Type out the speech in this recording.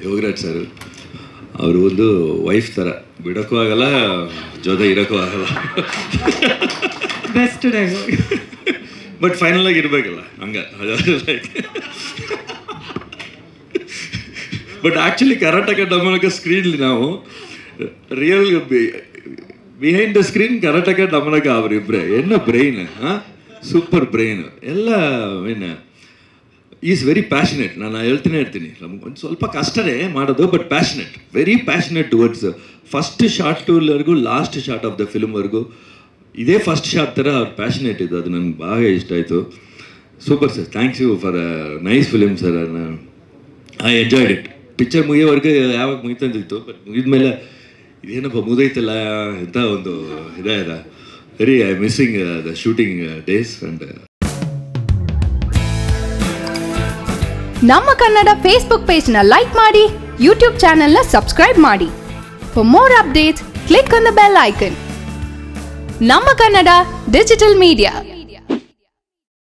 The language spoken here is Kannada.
ಯೋಗರಾಜ್ ಸರ್ ಅವರು ಒಂದು ವೈಫ್ ಥರ ಬಿಡೋಕ್ಕೂ ಆಗಲ್ಲ ಜೊತೆ ಇರೋಕ್ಕೂ ಆಗಲ್ಲ ಬೆಸ್ಟ್ ಡೈಲಾಗ್ ಬಟ್ ಫೈನಲ್ ಆಗಿ ಇರಬೇಕಲ್ಲ ಹಂಗೆ like but actually Karnataka Damanaka ಸ್ಕ್ರೀನ್ಲಿ ನಾವು real behind the screen Karnataka Damanaka ಅವರಿಬ್ಬರೇ என்ன ಬ್ರೈನ್ ಹಾಂ ಸೂಪರ್ ಬ್ರೈನ್ ಎಲ್ಲ ಏನು ಈಸ್ ವೆರಿ ಪ್ಯಾಷನೆಟ್ ನಾನು ಹೇಳ್ತೀನಿ ಇರ್ತೀನಿ ನಮ್ಗೆ ಒಂದು ಸ್ವಲ್ಪ ಕಷ್ಟನೇ ಮಾಡೋದು but passionate very passionate towards first shot ಟೂಲ್ವರೆಗೂ ಲಾಸ್ಟ್ ಶಾರ್ಟ್ ಆಫ್ ದ ಫಿಲ್ಮ್ವರೆಗೂ ಇದೇ ಫಸ್ಟ್ ಶಾರ್ಟ್ ಥರ ಅವ್ರು ಪ್ಯಾಷನೇಟ್ ಇದು ಅದು ನನಗೆ ಭಾಳ ಇಷ್ಟ ಆಯಿತು super sir thanks you for nice film sir I enjoyed it picture ಮುಗಿಯೋವರೆಗೆ ಯಾವಾಗ ಮುಗಿತಂದಿತ್ತು ಬಟ್ ಮುಗಿದ್ಮೇಲೆ ಇದೇನಪ್ಪ ಮುಗಿದೈತಲ್ಲ ಅಂತ ಒಂದು ಇದೇ ಇದೆ very I missing the shooting days and ನಮ್ಮ ಕನ್ನಡ ಫೇಸ್ಬುಕ್ ಪೇಜ್ನ ಲೈಕ್ ಮಾಡಿ ಯೂಟ್ಯೂಬ್ ಚಾನೆಲ್ನ ಸಬ್ಸ್ಕ್ರೈಬ್ ಮಾಡಿ for more updates click on the bell icon ನಮ್ಮ ಕನ್ನಡ ಡಿಜಿಟಲ್ ಮೀಡಿಯಾ